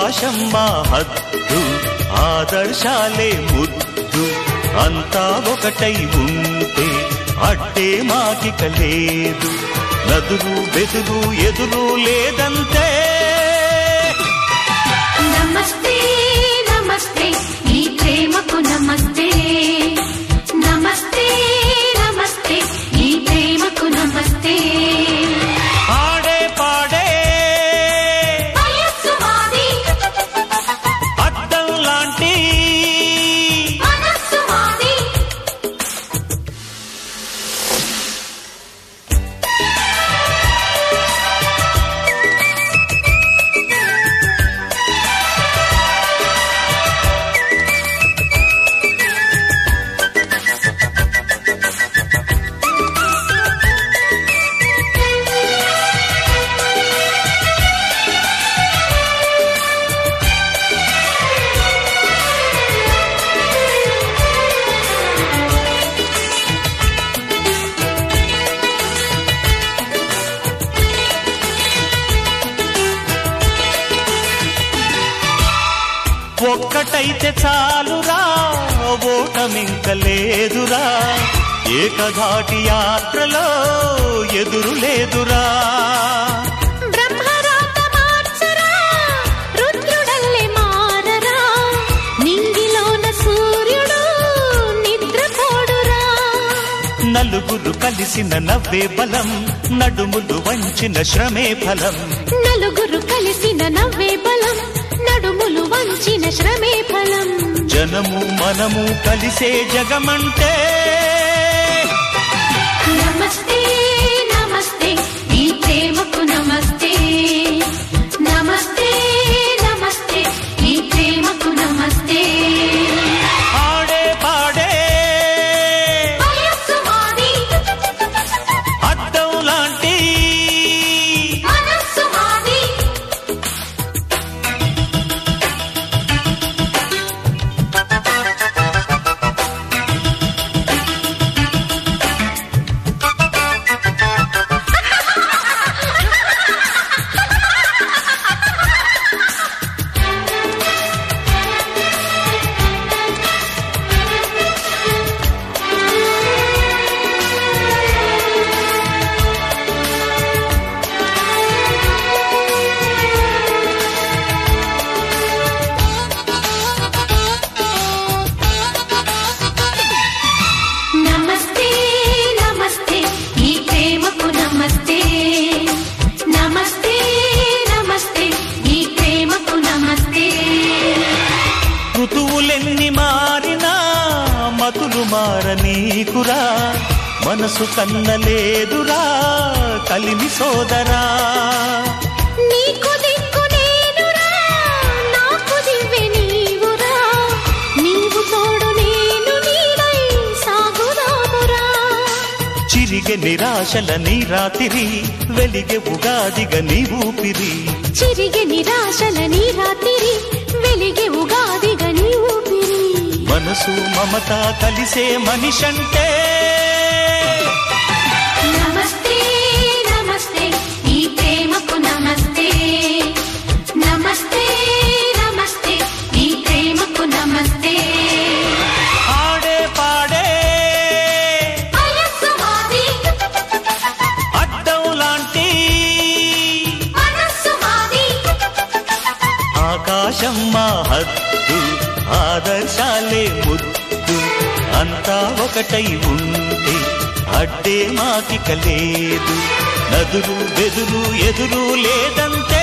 ఆకాశం మా హద్దు ఆదర్శాలే ముద్దు అంతా ఒకటై ఉంటే అట్టే మాకిక లేదు నదులు బెదురు ఎదురు లేదంతే నమస్తే నమస్తే ఈ ప్రేమకు నమస్తే నమస్తే నమస్తే ఈ ప్రేమకు నమస్తే ఆడే పాడే వయస్సు మాది అద్దం లాంటి మనస్సు మాది ఒక్కటైతే చాలురా ఓటమింక లేదురా ఏకధాటి యాత్రలో ఎదురు లేదురా బ్రహ్మరాత మార్చరా రుద్రుడల్లే మారరా నింగిలోన సూర్యుడు నిద్రపోడురా నలుగురు కలిసిన నవ్వే బలం నడుములు వంచిన శ్రమే ఫలం నలుగురు కలిసిన నవ్వే బలం నడుములు వంచిన శ్రమే ఫలం జనము మనము కలిసే జగమంటే నమస్తే నమస్తే ఈ ప్రేమకు నమస్తే నమస్తే నమస్తే ఈ ప్రేమకు నమస్తే ఆడే పాడే వయస్సు మాది అద్దం లాంటి మనస్సు మాది నమస్తే నమస్తే ఈ ప్రేమకు నమస్తే నమస్తే నమస్తే ఈ ప్రేమకు నమస్తే ఋతువులెన్ని మారినా మతులు మారనీకురా మనసు కన్నలేదురా కలిమి సోదరా నీకు దిక్కు నేనురా నాకు దివ్వె నీవురా నీవు తోడు నేను నీడై సాగుదామురా చిరిగె నిరాశల నీ రాతిరి వెలిగె ఉగాదిగ నీ ఊపిరి చిరిగే నిరాశల నీ రాత్రి వెలిగే ఉగాదిగా నీ ఊపిరి మనసు మమత కలిసే మనిషంటే నమస్తే నమస్తే ఈ ప్రేమకు నమస్తే నమస్తే నమస్తే ఈ ప్రేమకు నమస్తే ఆడే పాడే వయస్సు మాది అద్దం లాంటి మనస్సు మాది ఆకాశం మా హద్దు ఆదర్శాలే ముద్దు అంతా ఒకటై ఉంటే అడ్డే మాకిక లేదు నదులు బెదురు ఎదురు లేదంతే